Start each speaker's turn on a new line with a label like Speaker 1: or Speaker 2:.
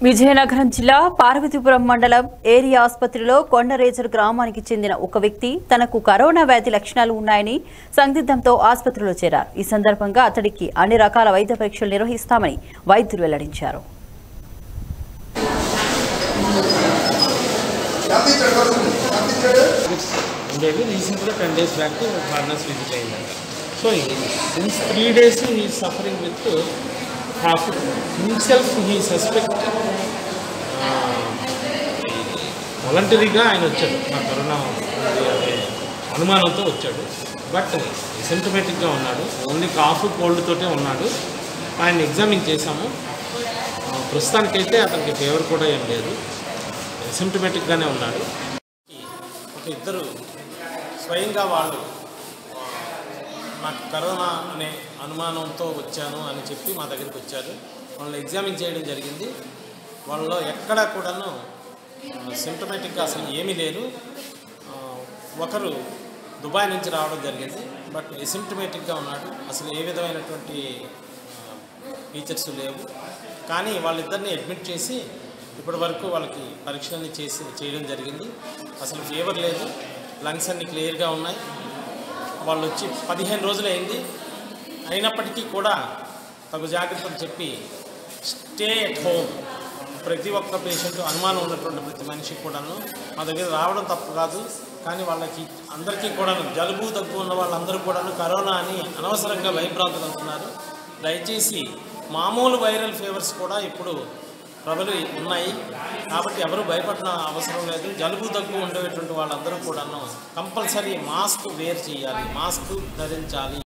Speaker 1: విజయనగరం జిల్లా పార్వతీపురం మండలం ఏరియా ఆసుపత్రిలో కొండరేజర్ గ్రామానికి చెందిన ఒక వ్యక్తి తనకు కరోనా వ్యాధి లక్షణాలు ఉన్నాయని సందిగ్ధంతో ఆసుపత్రిలో చేరారు ఈ సందర్భంగా అతడికి అన్ని రకాల వైద్య పరీక్షలు నిర్వహిస్తామని వైద్యులు వెల్లడించారు
Speaker 2: ఉండేవి రీసెంట్గా ten days back foreigners visit అయిందంట so since three days he suffering with cough himself he suspect వాలంటరీగా ఆయన వచ్చాడు నా కరోనా ఉంది అనే అనుమానంతో వచ్చాడు బట్ సిమ్టమేటిక్గా ఉన్నాడు ఓన్లీ కాఫ్ కోల్డ్ తోటే ఉన్నాడు ఆయన ఎగ్జామిన్ చేశాము ఆ, ప్రస్తుతానికైతే అతనికి ఫీవర్ కూడా ఏం లేదు సిమ్టమేటిక్గానే ఉన్నాడు ఒక ఇద్దరు స్వయంగా వాళ్ళు ఆ, నాకు కరోనా అనే అనుమానంతో వచ్చాను అని చెప్పి మా దగ్గరికి వచ్చారు వాళ్ళని ఎగ్జామిన్ చేయడం జరిగింది వాళ్ళలో ఎక్కడా కూడాను సిమ్టమేటిక్గా అసలు ఏమీ లేరు ఆ, ఒకరు దుబాయ్ నుంచి రావడం జరిగింది బట్ ఎసిమ్టమేటిక్గా ఉన్నాడు అసలు ఏ విధమైనటువంటి ఫీచర్స్ లేవు కానీ వాళ్ళిద్దరిని అడ్మిట్ చేసి ఇప్పటి వరకు వాళ్ళకి పరీక్షలన్నీ చేసి చేయడం జరిగింది అసలు ఫీవర్ లేదు లంగ్స్ అన్ని క్లియర్గా ఉన్నాయి వాళ్ళు వచ్చి పదిహేను రోజులు అయింది అయినప్పటికీ కూడా తగు జాగ్రత్తలు చెప్పి స్టే ఎట్ హోమ్ ప్రతి ఒక్క పేషెంట్ అనుమానం ఉన్నటువంటి ప్రతి మనిషికి కూడాను మా దగ్గర రావడం తప్పు కాదు కానీ వాళ్ళకి అందరికీ కూడాను జలుబు దగ్గు ఉన్న వాళ్ళందరూ కూడాను కరోనా అని అనవసరంగా భయభ్రాంతులు అవుతున్నారు దయచేసి మామూలు వైరల్ ఫీవర్స్ కూడా ఇప్పుడు ప్రబలి ఉన్నాయి కాబట్టి ఎవరు భయపడిన అవసరం లేదు జలుబు దగ్గు ఉండేటువంటి వాళ్ళందరూ కూడాను కంపల్సరీ మాస్క్ వేర్ చేయాలి మాస్క్ ధరించాలి